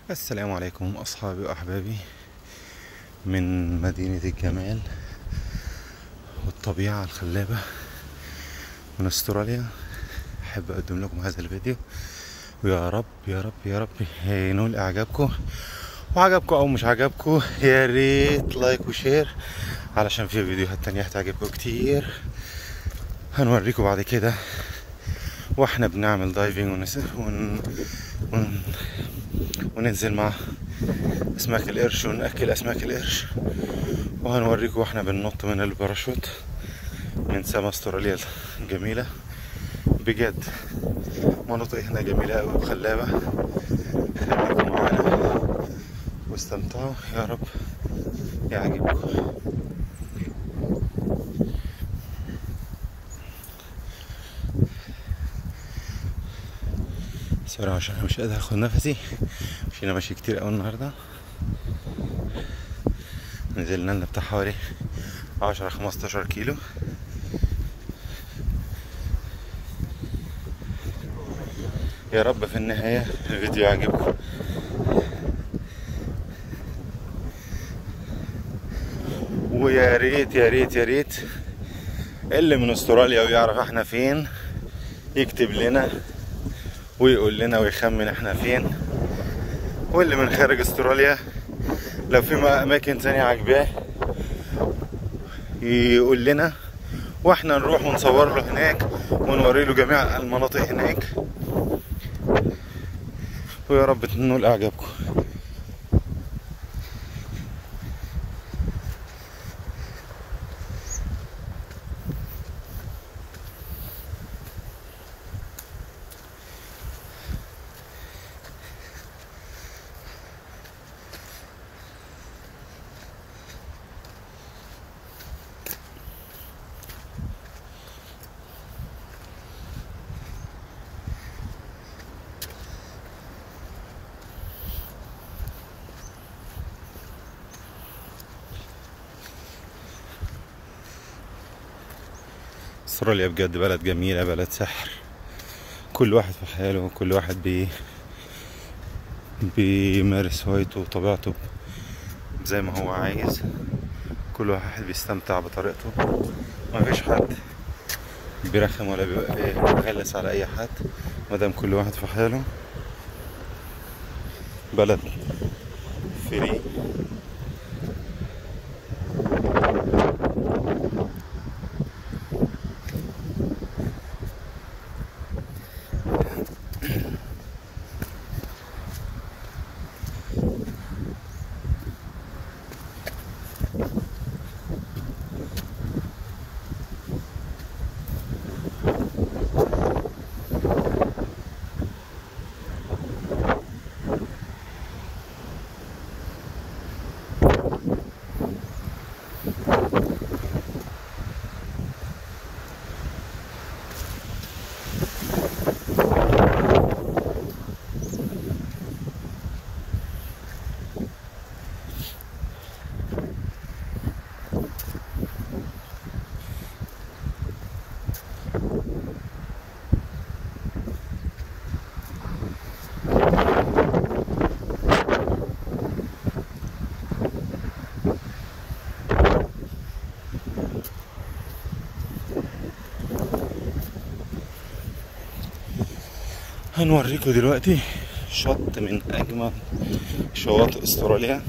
السلام عليكم أصحابي وأحبابي من مدينة الجمال والطبيعة الخلابة من استراليا أحب أقدم لكم هذا الفيديو ويا رب يا رب يا رب ينول إعجابكم وعجبكم أو مش عجبكم يا ريت لايك وشير علشان في فيديوهات تانية هتعجبكم كتير هنوريكم بعد كده واحنا بنعمل دايفنج ونس... ون... ون... وننزل مع اسماك القرش ونأكل اسماك القرش وهنوريكم واحنا بننط من الباراشوت من سما استراليا الجميلة بجد مناطق هنا جميلة أوي وخلابة خليكم معانا واستمتعوا يا رب يعجبكم بسرعة عشان أنا مش قادر اخد نفسي مشينا ماشي كتير اوي النهاردة نزلنا لنا بتاع حوالي عشرة خمستاشر كيلو يا رب في النهاية الفيديو يعجبكم ويا ريت يا ريت يا ريت اللي من استراليا ويعرف احنا فين يكتب لنا ويقول لنا ويخمن احنا فين واللي من خارج استراليا لو في اماكن تانية عجباه يقول لنا واحنا نروح ونصور له هناك ونوري له جميع المناطق هناك ويا رب تنول اعجابكم استراليا بجد بلد جميلة بلد سحر كل واحد في حاله كل واحد بي بيمارس هوايته وطبيعته زي ما هو عايز كل واحد بيستمتع بطريقته ما فيش حد بيرخم ولا بيغلس على اي حد مادام كل واحد في حاله بلد فري هنوريكم دلوقتي شط من اجمل شواطئ استراليا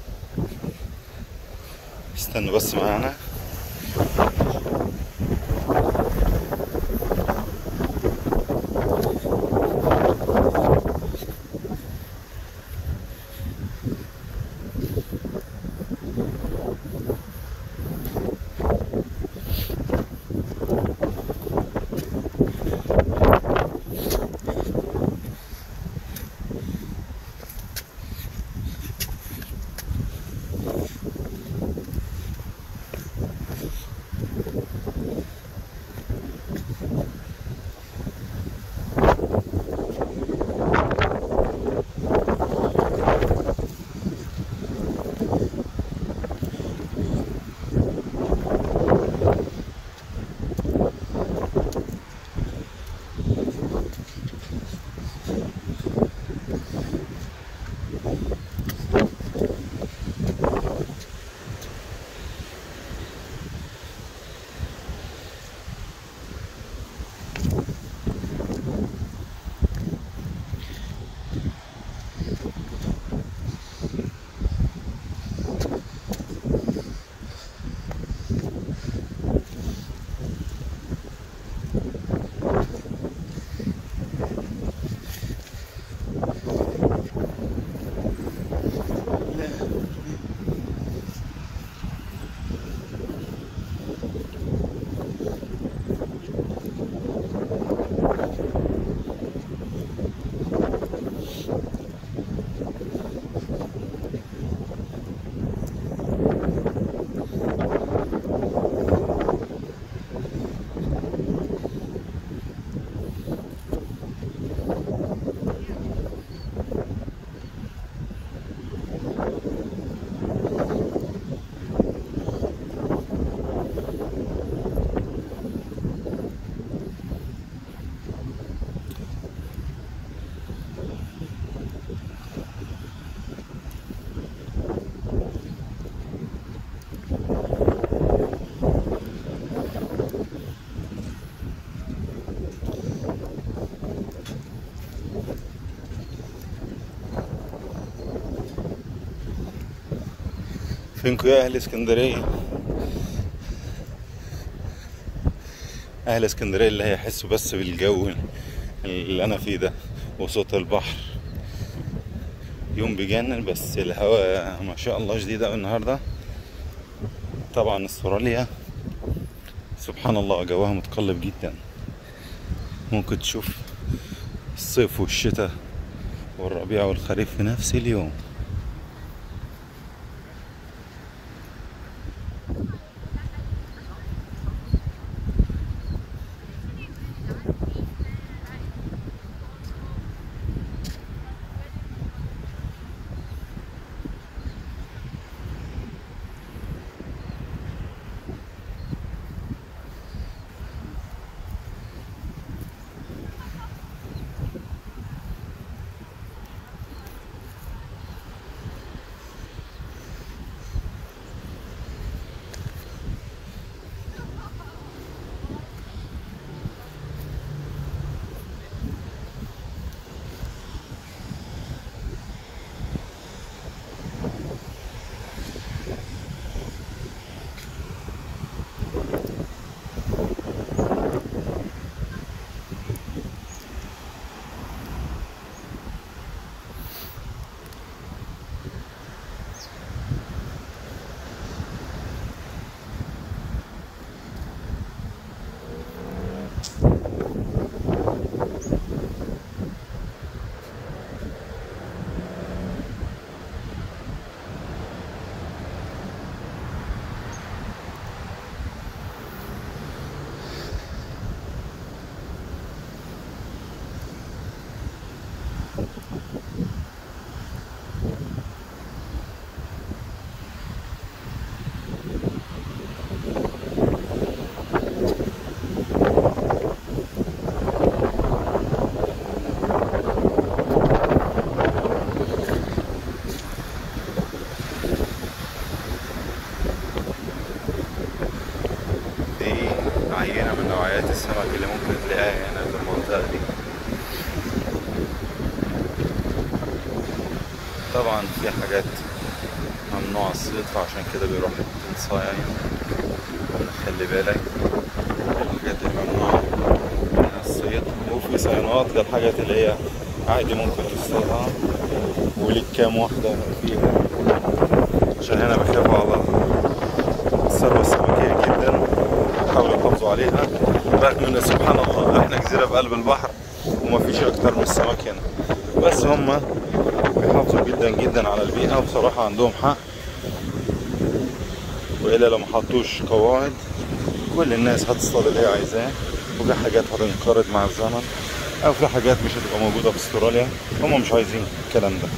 استنوا بس معانا فينكم يا اهل اسكندريه اهل اسكندريه اللي هيحسوا بس بالجو اللي انا فيه ده وصوت البحر يوم بيجنن بس الهواء ما شاء الله شديد قوي النهارده طبعا استراليا سبحان الله جوها متقلب جدا ممكن تشوف الصيف والشتاء والربيع والخريف في نفس اليوم دي عينة من نوعيات السمك اللي ممكن تلاقيها هنا في المنطقة دي طبعا في حاجات ممنوع الصيد فعشان كده بيروح الصايعين خلي بالك الحاجات الممنوعة من الصيد وفي صيانات للحاجات اللي هي عادي ممكن تصطادها وليك كام واحدة فيها عشان هنا بيخافوا على الثروة السمكية جدا حاولوا يحافظوا عليها رغم ان سبحان الله احنا جزيرة في قلب البحر وما فيش اكتر من السمك هنا بس هم بيحافظوا جدا جدا على البيئة وبصراحة عندهم حق وإلا لو ما حطوش قواعد كل الناس هتصطاد اللي هي عايزاه وفي حاجات هتنقرض مع الزمن أو في حاجات مش هتبقى موجودة في استراليا هم مش عايزين الكلام ده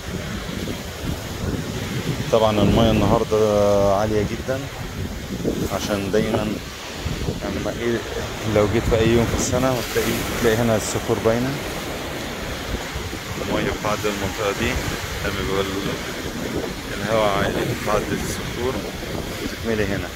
طبعا المية النهاردة عالية جدا عشان دايما يعني ما إيه لو جيت في أي يوم في السنة هتلاقي تلاقي هنا الصخور باينة المية بتعدي المنطقة دي لما بيبقى ال- الهواء عالي بتعدي الصخور وتتملي هنا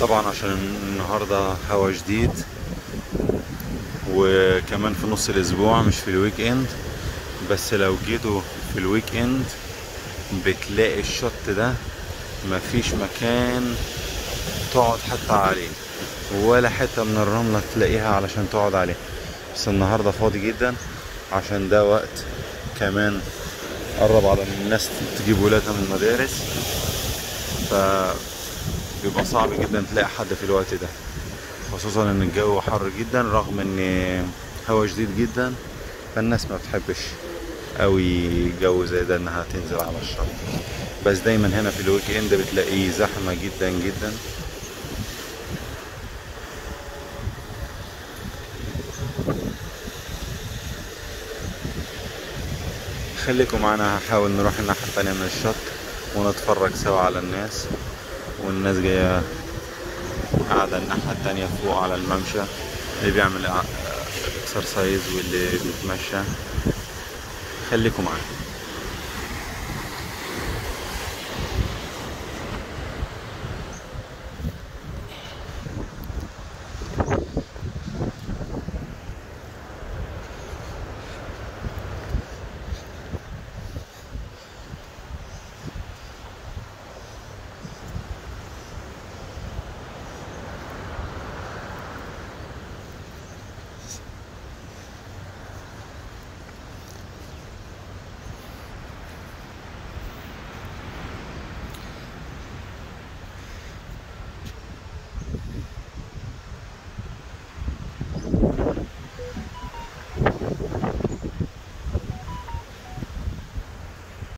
طبعا عشان النهاردة هوا جديد وكمان في نص الاسبوع مش في الويك اند بس لو جيتوا في الويك اند بتلاقي الشط ده مفيش مكان تقعد حتى عليه ولا حتة من الرملة تلاقيها علشان تقعد عليه بس النهاردة فاضي جدا عشان ده وقت كمان قرب على إن الناس تجيب ولادها من المدارس ف بيبقى صعب جدا تلاقي حد في الوقت ده خصوصا ان الجو حر جدا رغم ان هوا شديد جدا فالناس ما بتحبش قوي جو زي ده انها تنزل على الشط بس دايما هنا في الويك اند بتلاقيه زحمه جدا جدا خليكم معانا هحاول نروح الناحيه التانيه من الشط ونتفرج سوا على الناس والناس جايه قاعده الناحيه التانيه فوق على الممشى اللي بيعمل اكسرسايز واللي بيتمشى خليكم معانا